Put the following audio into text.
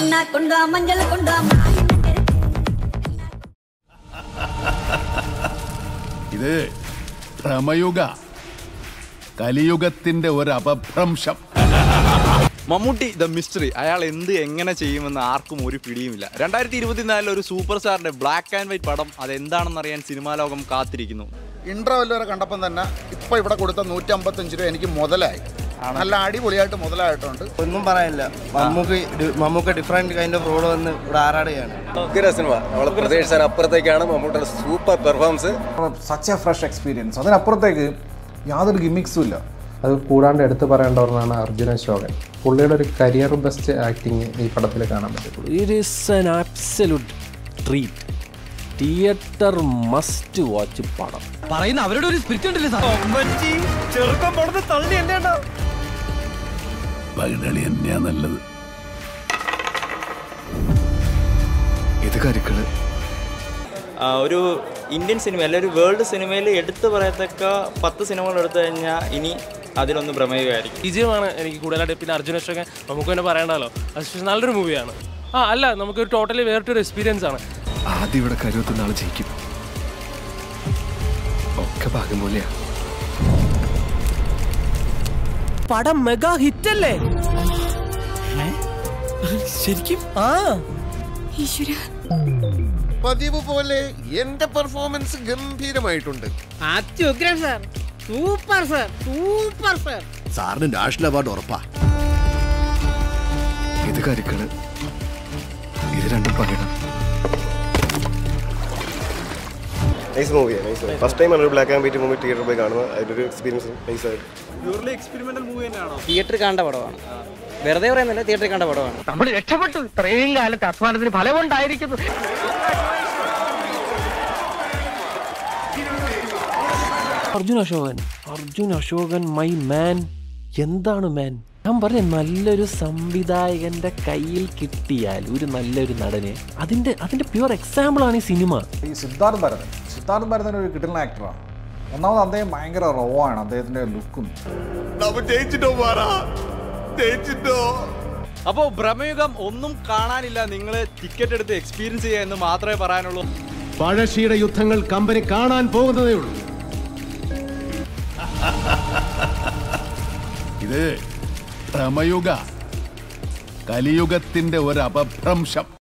என்ன கொண்டு வா மஞ்சள் கொண்டு வா ഇത് ഭ്രമയുഗ കലിയുഗത്തിന്റെ ഒരു അപഭ്രംശം മമ്മൂട്ടി ദ മിസ്റ്ററി അയാൾ എന്ത് എങ്ങനെ ചെയ്യുമെന്ന് ആർക്കും ഒരു പിടിയുമില്ല രണ്ടായിരത്തി ഇരുപത്തിനാലിൽ ഒരു സൂപ്പർ സ്റ്റാറിന്റെ ബ്ലാക്ക് ആൻഡ് വൈറ്റ് പടം അതെന്താണെന്ന് അറിയാൻ സിനിമാ ലോകം കാത്തിരിക്കുന്നു ഇൻട്രവൽ വരെ കണ്ടപ്പം തന്നെ ഇപ്പൊ ഇവിടെ കൊടുത്ത നൂറ്റമ്പത്തഞ്ച് രൂപ എനിക്ക് മുതലായി നല്ല അടിപൊളിയായിട്ട് മുതലായിട്ടുണ്ട് ഒന്നും പറയാനില്ല മമ്മൂക്ക് ഡി- Mammukka different kind of road വന്ന് ഇവിടെ ആറാടുകയാണ് ഉഗ്ര സിനിമ നമ്മൾ പ്രതീക്ഷിച്ചതിന് അപ്പുറത്തേക്കാണ് മമ്മൂട്ടിയുടെ super performance such a fresh experience അതിനപ്പുറത്തേക്ക് യാതൊരു ഗിമിക്സും ഇല്ല അത് കൂടാണ്ട് എടുത്തു പറയേണ്ട ഒരെണ്ണമാണ് അർജുന അശോകൻ പുള്ളിയുടെ ഒരു കരിയർ ബെസ്റ്റ് ആക്ടിങ് ഈ പടത്തിൽ കാണാൻ പറ്റും it is an absolute treat theatre must watch പടം പറയുന്ന അവരുടെ ഒരു സ്പിരിറ്റ് ഉണ്ടല്ലേ സാർ ചെറുക്കം പടന്ന് തള്ളി എന്നെ പൈതളി തന്നെയാ നല്ലത് ഇത് കരിക്കള് ഒരു ഇന്ത്യൻ സിനിമ അല്ല ഒരു വേൾഡ് സിനിമയിൽ എടുത്തു പറയത്തക്ക പത്ത് സിനിമകൾ എടുത്തു കഴിഞ്ഞാൽ ഇനി അതിലൊന്ന് ഭ്രമയുകയായിരിക്കും വിജയമാണ് എനിക്ക് കൂടുതലായിട്ട് പിന്നെ അർജുന അശോകൻ നമുക്ക് തന്നെ പറയണ്ടല്ലോ അത് നല്ലൊരു മൂവിയാണ് ആ അല്ല നമുക്ക് ടോട്ടലി വേറിട്ടൊരു എക്സ്പീരിയൻസ് ആണ് ആദ്യം ഇവിടെ കരുവത്തുന്ന ആൾ ജയിക്കും ഒക്കെ ഭാഗ്യം പോലെയാ പടം മെഗാ ഹിറ്റ് അല്ലേ ശരിക്കും ആ പതിവ് പോലെ എന്റെ പെർഫോമൻസ് ഗംഭീരമായിട്ടുണ്ട് അത്യുഗ്രൻ sir super sir super sir സാറിന് നാഷണൽ അവാർഡ് ഉറപ്പാ ഇത് കരിക്കള് ഇത് രണ്ടും പകരം നൈസ് മൂവിയാണ് നൈസ് ഫസ്റ്റ് ടൈം ഒരു ബ്ലാക്ക് ആൻഡ് വൈറ്റ് മൂവി തിയേറ്ററിൽ പോയി കാണുന്നത് അതിൻ്റെ എക്സ്പീരിയൻസ് നൈസ് ആയിട്ട് പ്യൂർലി എക്സ്പെരിമെന്റൽ മൂവി തന്നെയാണോ തിയേറ്ററിൽ കണ്ട പടമാണ് വെറുതെ പറയുന്നില്ല തിയേറ്ററിൽ കണ്ട പടമാണ് നമ്മൾ രക്ഷപ്പെട്ടു ഇത്രയും കാലത്ത് അധ്വാനത്തിന് ഫലമുണ്ടായിരിക്കുന്നു അർജുൻ അശോകൻ അർജുൻ അശോകൻ മൈ മാൻ എന്താണ് മാൻ ഞാൻ പറഞ്ഞ നല്ലൊരു സംവിധായകന്റെ കയ്യിൽ കിട്ടിയാൽ ഒരു നല്ലൊരു നടനെ അതിന്റെ അതിന്റെ പ്യുവർ എക്സാമ്പിൾ ആണ് ഈ സിനിമ ഈ സിദ്ധാർത്ഥ് ഭരതൻ സിദ്ധാർത്ഥ് ഭരതൻ ഒരു കിട്ടുന്ന ആക്ടറാണ് ഒന്നാമത് അദ്ദേഹം ഭയങ്കര റോ ആണ് അദ്ദേഹത്തിന്റെ ലുക്കും അപ്പോൾ ഭ്രമയുഗം ഒന്നും കാണാനില്ല നിങ്ങൾ ടിക്കറ്റ് എടുത്ത് എക്സ്പീരിയൻസ് ചെയ്യുക എന്ന് മാത്രമേ പറയാനുള്ളൂ പഴശ്ശിയുടെ യുദ്ധങ്ങൾ കമ്പനി കാണാൻ പോകുന്നതേ ഉള്ളൂ ഇത് ഭ്രമയുഗ കലിയുഗത്തിന്റെ ഒരു അപഭ്രംശം